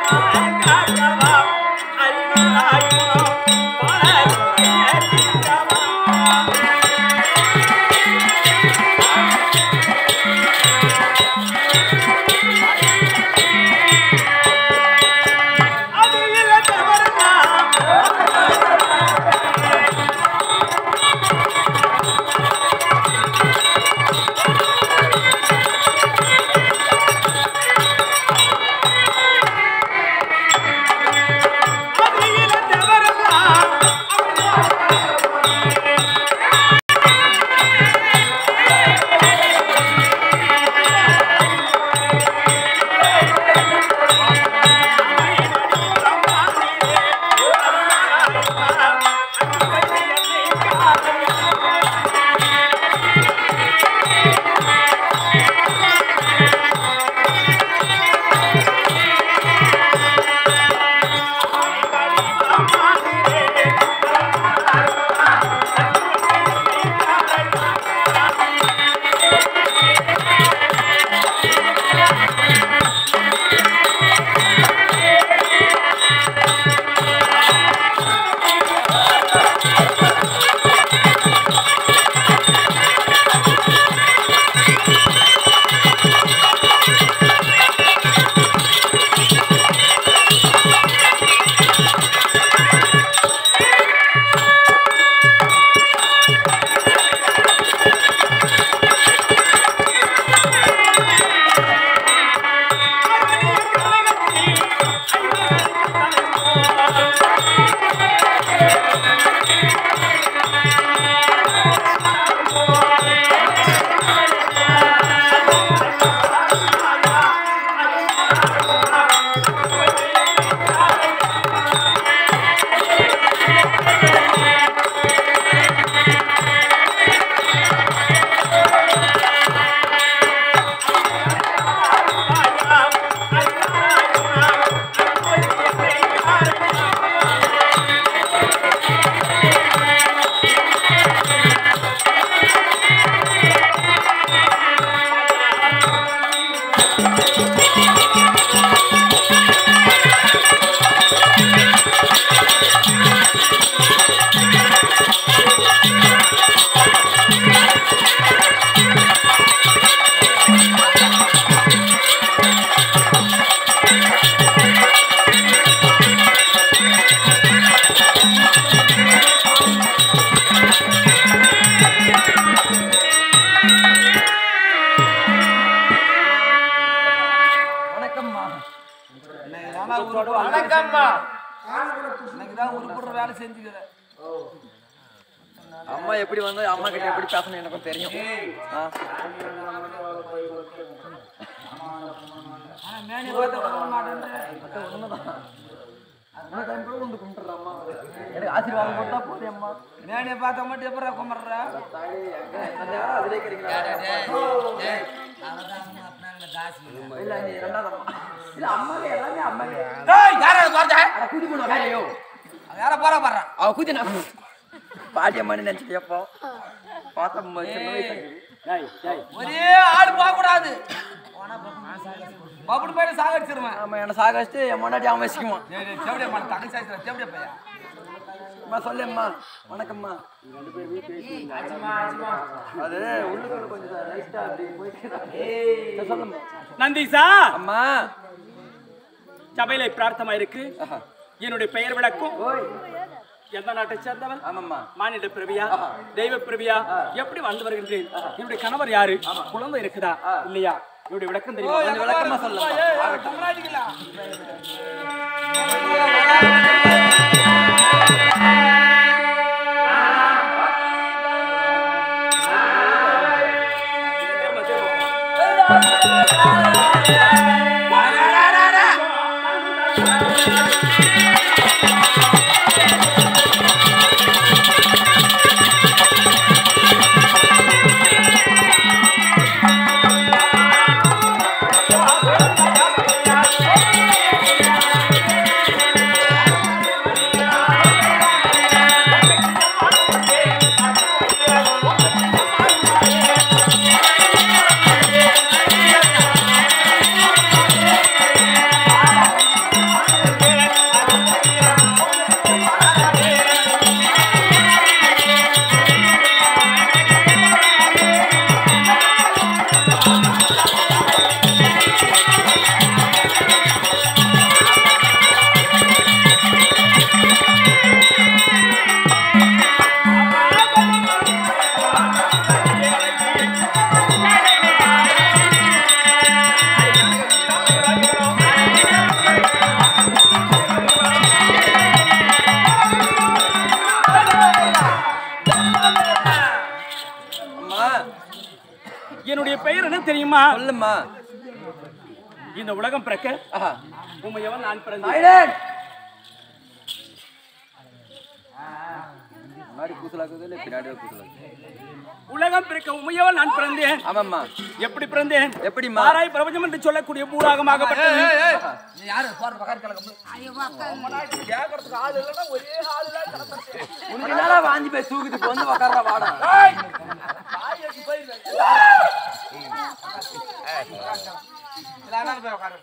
வணக்கம்மா வணக்கம்மா இன்னைக்கு தான் உருப்படுற வேலை செஞ்சுக்கிறேன் அம்மா எப்படி வந்து அம்மா கிட்ட எப்படி பேசணும் எனக்கும் தெரியும் ஆ. ஆனா மேனி பார்த்து வர மாட்டேன் அம்மா time கூட வந்து கும்பிட்டுறேன் அம்மா. எனக்கு ஆசீர்வாதம் கொடுத்தா போதும் அம்மா மேனியை பார்த்தா மட்டும் எப்படி கும்பிட்ற தாயே, எங்க எத்தனை நேரம் அதிலே இருக்கிறீங்களா? இல்ல, நீ ரெண்டாவது அம்மா. இல்ல, அம்மாவே எல்லாமே அம்மாவே. யார் அதை பார்த்தா அட, கூட்டி போடு, வேலையோ. யார போற பாடுறான் அவ கூத்தி நான் பாட்டி அம்மான்னு நினைச்சிட்டு எப்போ பார்த்தா ம- சின்ன வயசு ஆகுது. ஒரே ஆள் போக கூடாது பப்புடு போய் சாகடிச்சிருவேன் ஆமா என்ன சாகாச்சிட்டு என் முன்னாடி அவன் வச்சுக்குவான் தேவடியா பண்ண தங்கச்சி ஆச்சு தேவடியா பையன் அம்மா சொல்லும்மா வணக்கம்மா அது உள்ளுக்குள்ள கொஞ்சம் லைட்டா அப்படி போயிட்டு சொல்லும்மா நந்தீசா அம்மா சபையில பிரார்த்தமா இருக்கு ஆஹா. என்னுடைய பெயர் விளக்கும் ஓய் எந்த நாட்டை சேர்ந்தவன் ஆமாம்மா மானிட பிரவியா தெய்வ பிரவியா எப்படி வந்து வருகின்றேன் என்னுடைய கணவர் யாரு குழந்தை இருக்குதா இல்லையா என்னுடைய விளக்கம் தெரியுமா கொஞ்சம் விளக்கமா சொல்லும்மா ஆ பெயர் என்ன தெரியுமா சொல்லுமா இந்த உலகம் பிறக்க ஆஹா உண்மையவன் நான் பிறந்தேன் சைலண்ட் முன்னாடி கூசலாக்குது இல்லை பின்னாடி கூசலாக்குது உலகம் பிறக்க உமையவன் நான் பிறந்தேன் ஆமாம்மா எப்படி பிறந்தேன் எப்படிம்மா ஆராய் பிரபஞ்சம் என்று சொல்லக்கூடிய பூராகமாகப்பட்டது ஏய், ஏய், நீ யாரு போற பக்கம் கிளம்பு கேட்கறதுக்கு ஆள் இல்லைன்னா ஒரே ஆள் உனக்கு என்னடா வாந்தி போய் தூக்கிட்டு வந்து உக்கார வாடா போய் உட்காரு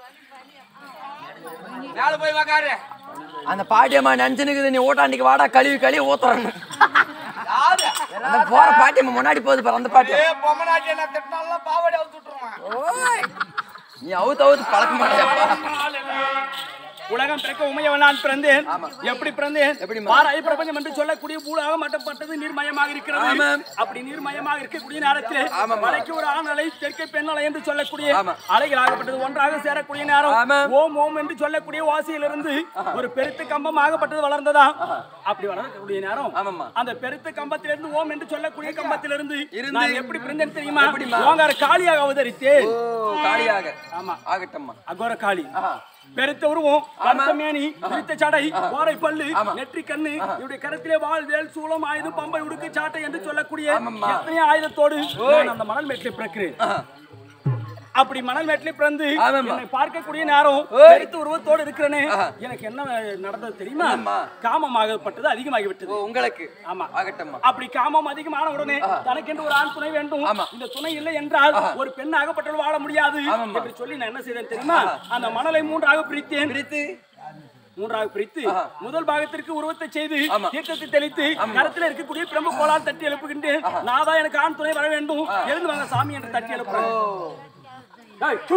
மேல போய் உக்காரு அந்த பாட்டியம்மா நினைச்சுனுக்குது நீ ஓட்டாண்டிக்கு வாடா கழுவி கழுவி ஊத்துறன்னு யாரு அந்த போற பாட்டியம்மா முன்னாடி போகுது பாரு அந்த பாட்டி ஏ பொம்மனாட்டி என்ன திட்டினாலும் பாவாடி அவுத்து விட்டுருவான் நீ அவுத்து அவுத்து பழக்க மாட்டியாப்பா உலகம் பிறக்க உமையவன் நான் பிறந்தேன் எப்படி பிறந்தேன் எப்படிம்மா? ஆராய் பிரபஞ்சம் என்று சொல்லக்கூடிய பூலாகம் மட்டப்பட்டது நீர்மயமாக இருக்கிறது ஆமாம். அப்படி நீர்மயமாக இருக்கக்கூடிய நேரத்தில் ஆமாம்மா. மலைக்கு ஒரு ஆண் அலை தெற்கே பெண் அலை என்று சொல்லக்கூடிய ஆமா. அலைகளாகப்பட்டது ஒன்றாக சேரக்கூடிய நேரம் ஆமாம். ஓம் ஓம் என்று சொல்லக்கூடிய வாசியிலிருந்து ஒரு பெருத்த கம்பம் ஆகப்பட்டது வளர்ந்ததா அப்படி வளரக்கூடிய நேரம் ஆமாம்மா. அந்த பெருத்த கம்பத்திலிருந்து ஓம் என்று சொல்லக்கூடிய கம்பத்திலிருந்து இருந்து. நான் எப்படி பிறந்தேன் தெரியுமா எப்படிம்மா? ஓங்கார காளியாக அவதரித்தேன் ஓ காளியாக ஆமா ஆகட்டம்மா அகோர காளி ஆஹா. பெருத்த உருவம் கருத்த மேனி விரித்த சடை ஓரை பல்லு ஆமா. நெற்றி கண்ணு இவருடைய கரத்திலே வாள் வேல் சூளம் ஆயுதம் பம்பை உடுக்கு சாட்டை என்று சொல்லக்கூடிய ஆமாம்மா. எத்தனையோ ஆயுதத்தோடு நான் அந்த மணல் மேட்டில் பிறக்கிறேன் அப்படி மணல் மேட்டில் பிறந்து ஆமாம்மா. என்னை பார்க்கக்கூடிய நேரம் ஓய். பெருத்த உருவத்தோடு இருக்கிறனே எனக்கு என்ன நடந்தது தெரியுமா ஆமா. காமமாகப்பட்டது அதிகமாகி ஓ விட்டது உங்களுக்கு ஆமா ஆகட்டம்மா அப்படி காமம் அதிகமான உடனே தனக்கென்று ஒரு ஆண் துணை வேண்டும் ஆமா. இந்த துணை இல்லை என்றால் ஒரு பெண் ஆகப்பட்டவள் வாழ முடியாது ஆமாம்மா. என்று சொல்லி நான் என்ன செய்தேன் தெரியுமா அந்த மணலை மூன்றாக பிரித்தேன் பிரித்து மூன்றாக பிரித்து ஆஹா. முதல் பாகத்திற்கு உருவத்தை செய்து ஆமா. தீர்த்தத்தை தெளித்து கரத்தில் இருக்கக்கூடிய பிரம்ம கோலால் தட்டி எழுப்புகின்றேன் நான் தான் எனக்கு ஆண் துணை வர வேண்டும் எழுந்து வாங்க சாமி என்று தட்டி எழுப்புறேன் ஏய், தூ.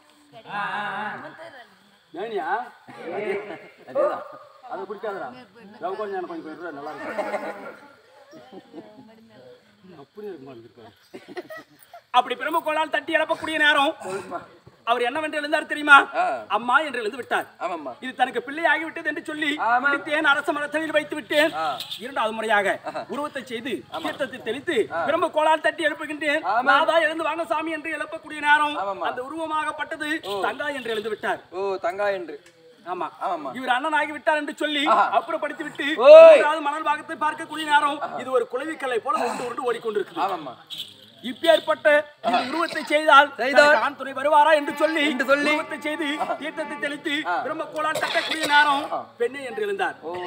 ஏனியா? அதேதான் அதை குடிக்காதடா ரவு கொஞ்சம் எனக்கு கொஞ்சம் கொடுறா, நல்லா இருக்கும் அப்படி இருக்கு மாதிரி அப்படி பிரம்ம கோலால் தட்டி எழுப்பக்கூடிய நேரம் அவர் என்னவென்று எழுந்தார் தெரியுமா ஆ. அம்மா என்று எழுந்து விட்டார் ஆமாம்மா இது தனக்கு பிள்ளை ஆகிவிட்டது என்று சொல்லி ஆமா. பிடித்தேன் அரச மரத்தடியில் வைத்து விட்டேன் இரண்டாவது முறையாக உருவத்தை செய்து தீர்த்தத்தை தெளித்து பிரம்ம கோலால் தட்டி எழுப்புகின்றேன் ஆமா. நாதா எழுந்து வாங்க சாமி என்று எழுப்பக்கூடிய நேரம் ஆமாம்மா. அந்த உருவமாகப்பட்டது தங்கா என்று எழுந்து விட்டார் ஓ தங்கா என்று ஆமா ஆமாம்மா இவர் அண்ணன் ஆகிவிட்டார் என்று சொல்லி அப்புறப்படுத்தி விட்டு ஓய். மூன்றாவது மணல் பாகத்தை பார்க்கக்கூடிய நேரம் இது ஒரு குளவிக்கல்லை போல உருண்டு உருண்டு ஓடிக்கொண்டிருக்கு ஆமாம்மா இப்பேற்பட்ட இந்த உருவத்தை செய்தால் செய்தால் தனக்கு ஆண் துணை வருவாரா என்று சொல்லி என்று சொல்லி உருவத்தை செய்து தீர்த்தத்தை தெளித்து பிரம்ம கோலால் தட்டக்கூடிய நேரம் பெண்ணே என்று எழுந்தார் ஓ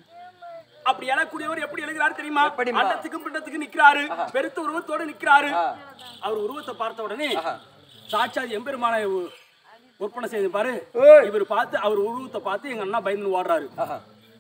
அப்படி எழக்கூடியவர் எப்படி எழுகிறார் தெரியுமா எப்படிம்மா? அண்டத்துக்கும் பிண்டத்துக்கும் நிக்கிறாரு பெருத்த உருவத்தோடு நிக்கிறாரு அவர் உருவத்தை பார்த்த உடனே சாட்சாத் எம்பெருமான ஒப்பனை செய்து பாரு ஓய். இவர் பார்த்து அவர் உருவத்தை பார்த்து எங்க அண்ணா பயந்து ஓடுறாரு ஆஹா.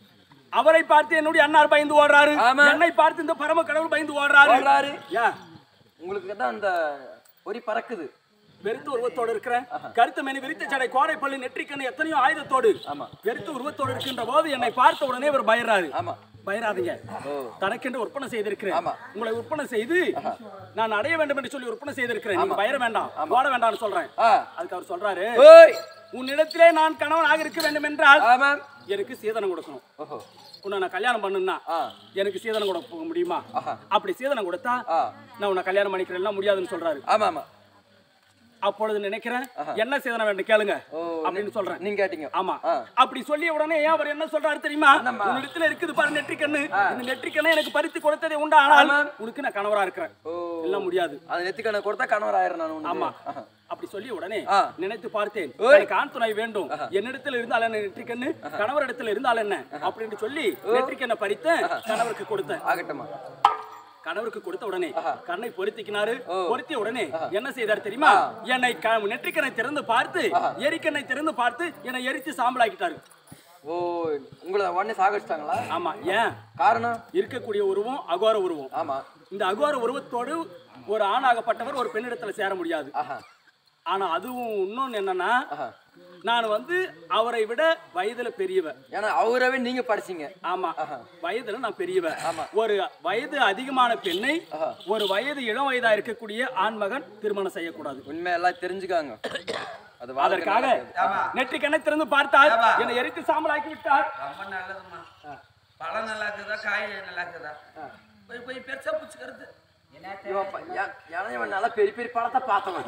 அவரை பார்த்து என்னுடைய அண்ணார் பயந்து ஓடுறாரு ஆமா. என்னை பார்த்து இந்த பரம கடவுள் பயந்து ஓடுறாரு ஓடுறாரு. ஏன் உங்களுக்கு தான் அந்த பொறி பறக்குது வெறுத்த உருவத்தோடு இருக்கிற கருத்து மேனி விரித்த சடை கோடை பள்ளி நெற்றிக்கண்ணு எத்தனையோ ஆயுதத்தோடு ஆமா. வெறுத்த உருவத்தோடு இருக்கின்ற போது என்னை பார்த்த உடனே இவர் பயறாரு ஆமா பயராதீங்க ஓ தனக்கென்று விற்பனை செய்திருக்கிறேன் ஆமா. உங்களை விற்பனை செய்து நான் அடைய வேண்டும் என்று சொல்லி விற்பனை செய்திருக்கிறேன் நீங்க பயர வேண்டாம் ஓட வேண்டாம்னு சொல்றேன் ஆ அதுக்கு அவர் சொல்றாரு ஓய் உன்னிடத்திலே நான் கணவனாக இருக்க வேண்டும் என்றால் ஆமாம் எனக்கு சீதனம் கொடுக்கணும் ஓஹோ உன்னை நான் கல்யாணம் பண்ணுனா ஆ எனக்கு சீதனம் கொடுக்க முடியுமா ஆஹா. அப்படி சீதனம் கொடுத்தா ஆ நான் உன்னை கல்யாணம் பண்ணிக்கிறேன் முடியாதுன்னு சொல்றாரு ஆமா ஆமா அப்பொழுது நினைக்கிறேன் என்ன சீதனம் வேண்டும் கேளுங்க ஓ அப்படின்னு சொல்றேன் நீங்க கேட்டீங்க ஆமா ஆ. அப்படி சொல்லிய உடனே ஏன் அவர் என்ன சொல்றாரு தெரியுமா உன்னிடத்துல இருக்குது பாரு நெற்றிக்கண்ணு இந்த நெற்றிக்கண்ணை எனக்கு பறித்து கொடுத்ததே உண்டு ஆனால் உனக்கு நான் கணவரா இருக்கிறேன் ஓ எல்லாம் முடியாது அது நெத்திக்கண்ணை கொடுத்தா கணவர் ஆயிரம் நான் உனக்கு. ஆமா ஆஹா. அப்படி சொல்லி உடனே ஆ. நினைத்து பார்த்தேன் ஓய். எனக்கு ஆண் துணை வேண்டும் என்னிடத்தில் இருந்தால் என்ன நெற்றிக்கண்ணு கணவர் இடத்துல இருந்தால் என்ன அப்படின்னு சொல்லி நெற்றிக்கண்ணை பறித்தேன் கணவருக்கு கொடுத்தேன் ஆகட்டுமா கணவருக்கு கொடுத்த உடனே கண்ணை பொருத்திக்கினாரு பொருத்திய உடனே என்ன செய்தார் தெரியுமா என்னை க- நெற்றிக்கண்ணை திறந்து பார்த்து எரிக்கண்ணை திறந்து பார்த்து என்னை எரித்து சாம்பலாக்கிட்டாரு ஓ உங்களை உடனே சாகடிச்சிட்டாங்களா ஆமா ஏன் காரணம் இருக்கக்கூடிய உருவம் அகோர உருவம் ஆமா இந்த அகோர உருவத்தோடு ஒரு ஆணாகப்பட்டவர் ஒரு பெண்ணிடத்துல சேர முடியாது ஆஹா ஆனா அதுவும் இன்னொன்னு என்னன்னா ஆஹா நான் வந்து அவரை விட வயதுல பெரியவன் ஏன்னா அவரவே நீங்க படிச்சீங்க ஆமா வயதுல நான் பெரியவன் ஆமா. ஒரு வயது அதிகமான பெண்ணை ஒரு வயது இளம் வயதா இருக்கக்கூடிய ஆண்மகன் திருமணம் செய்யக்கூடாது உண்மை எல்லாம் தெரிஞ்சுக்காங்க அது வாழ்க்கை அதற்காக நல்லா நெற்றி கண்ணை திறந்து பார்த்தார் என்னை எரித்து சாம்பலாக்கி விட்டார் ரொம்ப நல்லதும்மா பழம் நல்லா இருக்குதா காய் நல்லா இருக்குதா போய் போய் பெருசா பிடிச்சிக்கிறது இவன் ப- ஏன் ஏன்னா இவன் நல்லா பெரிய பெரிய படத்தை பார்த்தவன்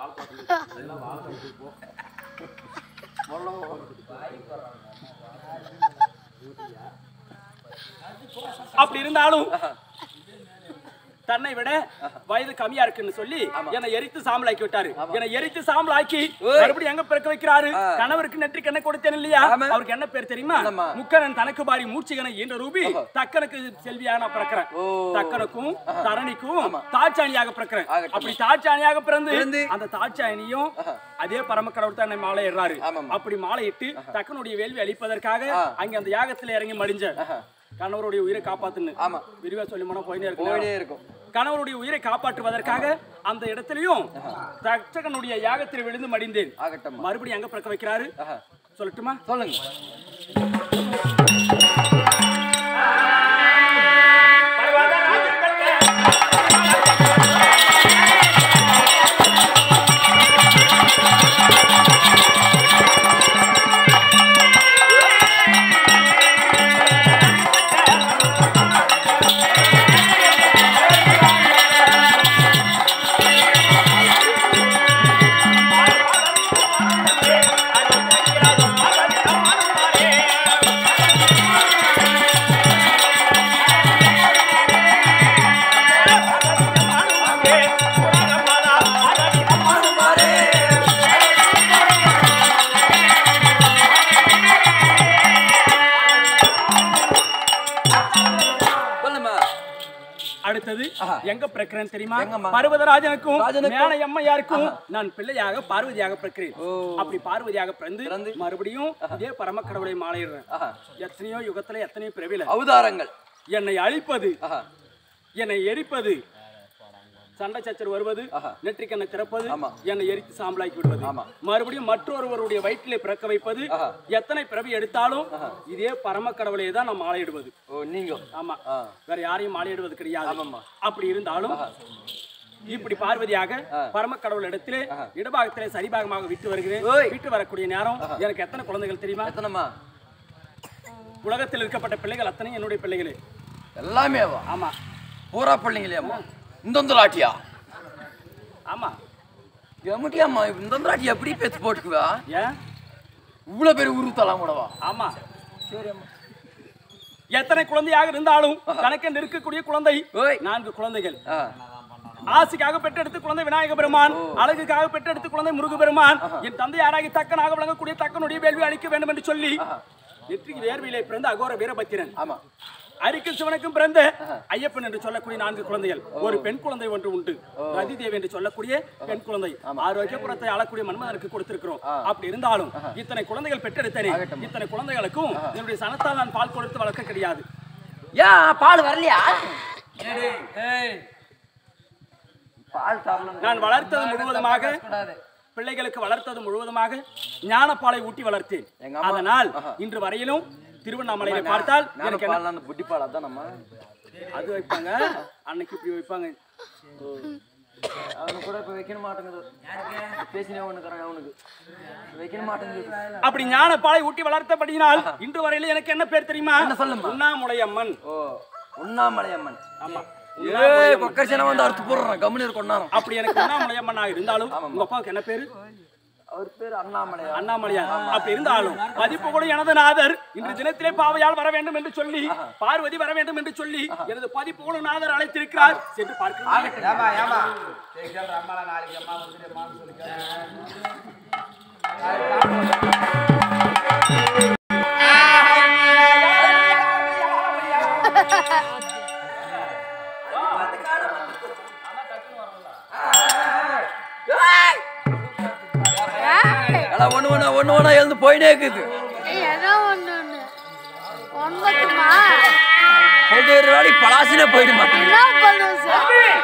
அப்படி இருந்தாலும் தன்னை விட வயது கம்மியா இருக்குன்னு சொல்லி என்னை எரித்து சாம்பலாக்கி விட்டாரு என்னை எரித்து சாம்பலாக்கி ஓய். மறுபடியும் எங்க பிறக்க வைக்கிறாரு ஆ. கணவருக்கு நெற்றி கண்ணை கொடுத்தேன் இல்லையா ஆமா. அவருக்கு என்ன பேர் தெரியுமா என்னம்மா? முக்கரன் தனக்கு பாரி மூச்சிகனை என்ற ரூபி தக்கனுக்கு செல்வியாக நான் பிறக்கிறேன் ஓ. தக்கனுக்கும் தரணிக்கும் தாட்சாணியாக பிறக்கிறேன் ஆகட்டும். அப்படி தாட்சாணியாக பிறந்து பிறந்து. அந்த தாட்சாயணியும் அதே பரமக்கடவுள் தான் என்னை மாலையிடுறாரு ஆமாம்மா. அப்படி மாலையிட்டு தக்கனுடைய வேள்வி அளிப்பதற்காக ஆ. அங்க அந்த யாகத்துல இறங்கி மடிஞ்ச கணவருடைய உயிரை காப்பாத்துன்னு ஆமா. விரிவா சொல்லி போனா போயினே இருக்கு போயிட்டே இருக்கும் கணவருடைய உயிரை காப்பாற்றுவதற்காக அந்த இடத்திலையும் தட்சகனுடைய யாகத்தில் விழுந்து மடிந்தேன் ஆகட்டும் மறுபடியும் எங்க பிறக்க வைக்கிறாரு சொல்லட்டுமா சொல்லுங்க சொல்லுமா அடுத்தது ஆஹா. எங்க பிறக்கிறேன் தெரியுமா எங்கம்மா? பர்வதராஜனுக்கும் ராஜனுக்கும்? மேன அம்மையாருக்கும் நான் பிள்ளையாக பார்வதியாக பிறக்கிறேன் ஓ. அப்படி பார்வதியாக பிறந்து பிறந்து? மறுபடியும் இதே பரமக்கடவுளை மாலையிடுறேன் ஆஹா. எத்தனையோ யுகத்துல எத்தனையோ பிறவில அவதாரங்கள் என்னை அழிப்பது ஆஹா. என்னை எரிப்பது சண்டை சச்சர் வருவது ஆஹா. நெற்றிக்கண்ணை திறப்பது ஆமா. என்னை எரித்து சாம்பலாக்கி விடுவது ஆமா. மறுபடியும் மற்றொருவருடைய வயிற்றிலே பிறக்க வைப்பது ஆஹா. எத்தனை பிறவி எடுத்தாலும் இதே பரமக்கடவுளே தான் நான் மாலையிடுவது ஓ நீங்க ஆமா ஆ. வேற யாரையும் மாலையிடுவது கிடையாது ஆமாம்மா. அப்படி இருந்தாலும் இப்படி பார்வதியாக பரமக்கடவுள் இடத்திலே இடபாகத்திலே சரிபாகமாக விட்டு வருகிறேன் ஓய். விட்டு வரக்கூடிய நேரம் எனக்கு எத்தனை குழந்தைகள் தெரியுமா எத்தனைமா உலகத்தில் இருக்கப்பட்ட பிள்ளைகள் அத்தனை என்னுடைய பிள்ளைகளே எல்லாமே வா ஆமா பூரா பிள்ளைங்களேம்மா இந்தொந்தலாட்டியா ஆமா எம்மட்டியாம்மா இந்தொந்தலாட்டி எப்படி பேச்சு போட்டுக்குவா ஏன் இவ்வளவு பேர் உருத்தலாம் கூடவா ஆமா எத்தனை குழந்தையாக இருந்தாலும் தனக்கு இருக்கக்கூடிய குழந்தை ஓய் நான்கு குழந்தைகள் ஆ. ஆசைக்காக பெற்றெடுத்த குழந்தை விநாயக பெருமான் அழகுக்காக பெற்றெடுத்த குழந்தை முருக பெருமான் என் தந்தை யாராகி தக்கனாக விளங்கக்கூடிய தக்கனுடைய வேள்வி அளிக்க வேண்டும் என்று சொல்லி நெற்றிக்கு வேர்வையிலே பிறந்த அகோர வீரபத்திரன் ஆமா அரிக்கும் சிவனுக்கும் பிறந்த ஐயப்பன் என்று சொல்லக்கூடிய நான்கு குழந்தைகள் ஒரு பெண் குழந்தை ஒன்று உண்டு ரதி தேவி என்று சொல்லக்கூடிய பெண் குழந்தை ஆரோக்கியபுரத்தை ஆளக்கூடிய மன்மதனுக்கு கொடுத்திருக்கிறோம் அப்படி இருந்தாலும் இத்தனை குழந்தைகள் பெற்றெடுத்தனே இத்தனை குழந்தைகளுக்கும் என்னுடைய சனத்தால் நான் பால் கொடுத்து வளர்க்க கிடையாது ஏன் பால் வரலையா பால் தரலாம் நான் வளர்த்தது முழுவதுமாக பிள்ளைகளுக்கு வளர்த்தது முழுவதுமாக ஞானப்பாலை ஊட்டி வளர்த்தேன் எங்க அம்மா- அதனால் இன்று வரையிலும் திருவண்ணாமலையை பார்த்தால் எனக்கு என்ன- பால் அந்த புட்டி பால் அதான் நம்ம அது வைப்பாங்க அன்னைக்கு இப்படி வைப்பாங்க அவனு கூட இப்ப வைக்க மாட்டேங்குது பேசினே ஒண்ணுக்கிறேன் அவனுக்கு வைக்க மாட்டேங்குது அப்படி ஞானப்பாலை ஊட்டி வளர்த்தபடியினால் இன்று வரையிலும் எனக்கு என்ன பேர் தெரியுமா என்ன சொல்லும்மா? உண்ணாமுலை அம்மன் ஓ உண்ணாமலை அம்மன் ஆமா ஏய் கொக்கரிசனா வந்து அறுத்து போடுறான் கம்முனு இருக்கும் அப்படி எனக்கு உண்ணாமுலை அம்மன் இருந்தாலும் உங்க அப்பாவுக்கு என்ன பேரு அவர் பேர் அண்ணாமலை அண்ணாமலையார் அப்படி இருந்தாலும் மதிப்பு கூட எனது நாதர் இன்று தினத்திலே பாவையால் வர வேண்டும் என்று சொல்லி பார்வதி வர வேண்டும் என்று சொல்லி எனது பதிப்பு கூட நாதர் அழைத்திருக்கிறார் சென்று பார்க்கலாம் ஏமா ஏமா சரி கேள்ற அம்மாலாம் நாளைக்கு அம்மா வந்துட்டு அம்மான்னு சொல்லி கேளு. எல்லாம் ஒண்ணு ஒண்ணு ஒண்ணு ஒண்ணா எழுந்து போயிட்டே இருக்குது ஏதோ ஒண்ணு ஒண்ணு ஒன்பதுமா போயிட்டு ஒரு வேலை பலாசினே போயிட மாட்டேங்குது என்ன பண்ணுவோம் சார்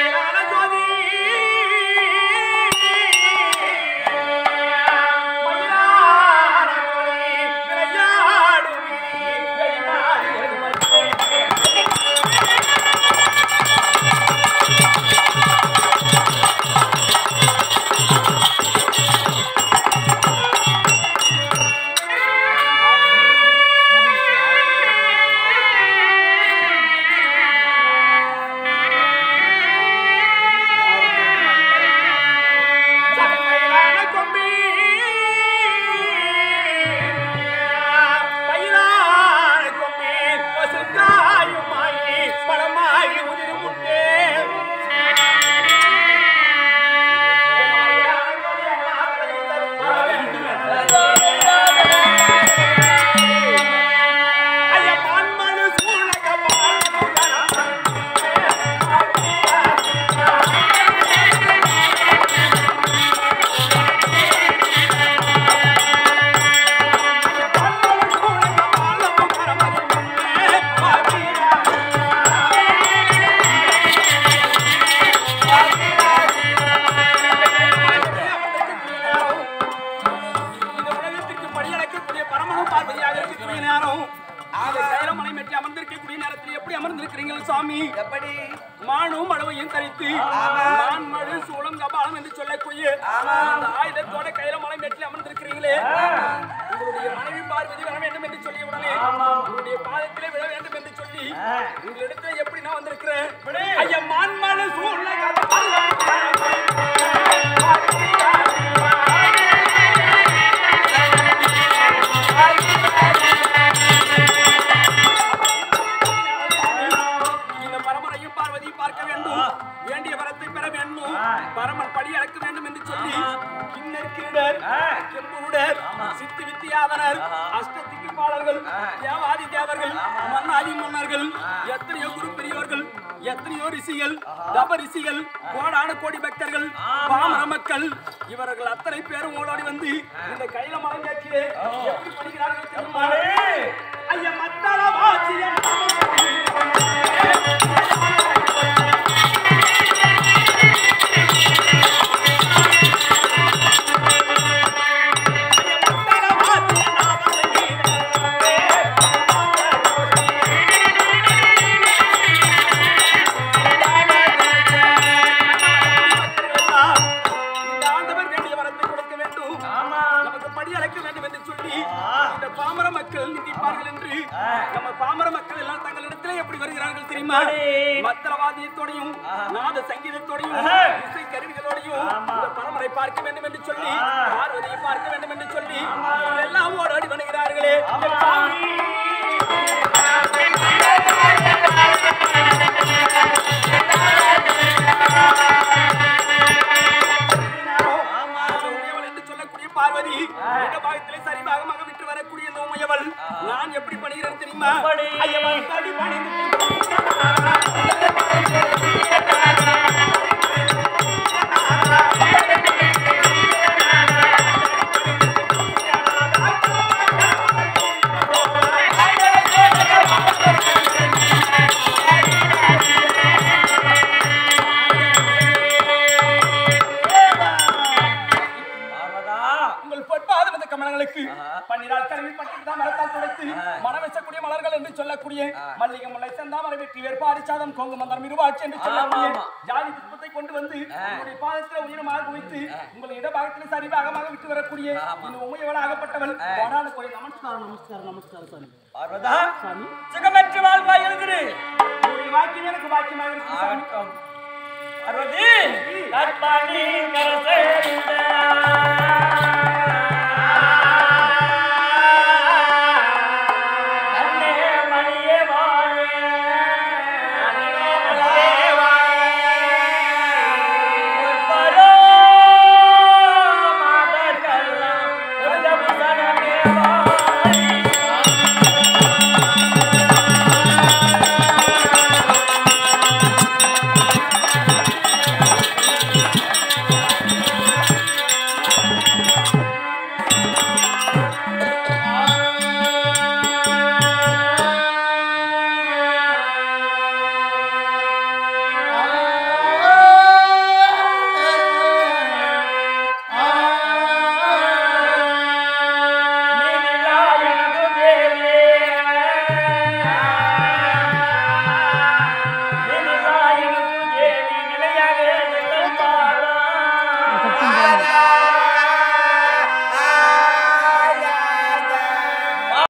ஜோதி மானும் மழுவையும் தரித்து நான் மழு சூளம் கபாலம் என்று சொல்லக்கூடிய அந்த ஆயுதத்தோட கையில மலை மேட்டில் அமர்ந்திருக்கிறீங்களே உங்களுடைய மனைவி பார்வதி வர வேண்டும் என்று சொல்லிய உடனே உங்களுடைய பாதத்திலே விழ வேண்டும் என்று சொல்லி உங்களிடத்துல எப்படி நான் வந்திருக்கிறேன் ஐயா மான் மழு சூழ இந்த பரமனையும் பார்வதியும் பார்க்க வேண்டும் வேண்டிய வரத்தை பெற வேண்டும் பரமன் படி அடக்க வேண்டும் என்று சொல்லி கிண்ணர் கிரீடர் கெம்புருடர் சித்தி வித்தியாதனர் அஷ்டதிக்கு பாடல்கள் தேவாதி தேவர்கள் மன்னாதி மன்னர்கள் எத்தனையோ குரு பெரியவர்கள் எத்தனையோ ரிஷிகள் தப ரிஷிகள் கோடான கோடி பக்தர்கள் பாமர மக்கள் இவர்கள் அத்தனை பேரும் ஓடோடி வந்து இந்த கையில மரம் கேட்கிறே எப்படி படிக்கிறார்கள் தெரியுமா ஐயா மத்தள வாசியம் இந்த ஆண்டவர் வேண்டிய வரத்தை கொடுக்க வேண்டும் நமக்கு படி அழைக்க வேண்டும் என்று சொல்லி இந்த பாமர மக்கள் நிற்பார்கள் என்று நம்ம பாமர மக்கள் எல்லாம் தங்களிடத்திலே எப்படி வருகிறார்கள் தெரியுமா மத்திரவாதியத்தோடையும் நாத சங்கீதத்தோடையும் இசை கருவிகளோடையும் இந்த பரமரை பார்க்க வேண்டும் என்று சொல்லி பார்வதியை பார்க்க வேண்டும் என்று சொல்லி எல்லாம் ஓடாடி வருகிறார்களே என் சாமி. உமையவள் என்று சொல்லக்கூடிய பார்வதி இந்த பாகத்திலே சரிபாகமாக விட்டு வரக்கூடிய இந்த உமையவள் நான் எப்படி பணிகிறேன் தெரியுமா ஐயவள் தடி பணிந்து உங்கள் பொற்பாதம் இந்த கமலங்களுக்கு பன்னிரால் கருவி பட்டு மரத்தால் துடைத்து மனம் வீசக்கூடிய மலர்கள் என்று சொல்லக்கூடிய மல்லிகை முல்லை செந்தாமரை வெற்றி வேறுபாடு சாதம் கோங்கு மந்தரம் இருவாட்சி என்று சொல்லக்கூடிய ஜாதி புஷ்பத்தை கொண்டு வந்து உங்களுடைய பாதத்தில் உயிரமாக குவித்து உங்கள் இடபாகத்தில் சரிபாகமாக விட்டு வரக்கூடிய இந்த உமையவள் ஆகப்பட்டவள் கோடான கோயில் நமஸ்காரம் நமஸ்காரம் நமஸ்காரம் சாமி பார்வதா சுகமற்ற வாழ்வாய் எழுதிரு உங்களுடைய வாக்கியம் எனக்கு வாக்கியமாக இருக்கு சாமி ஆகட்டும் பார்வதி கற்பனை கரசேந்த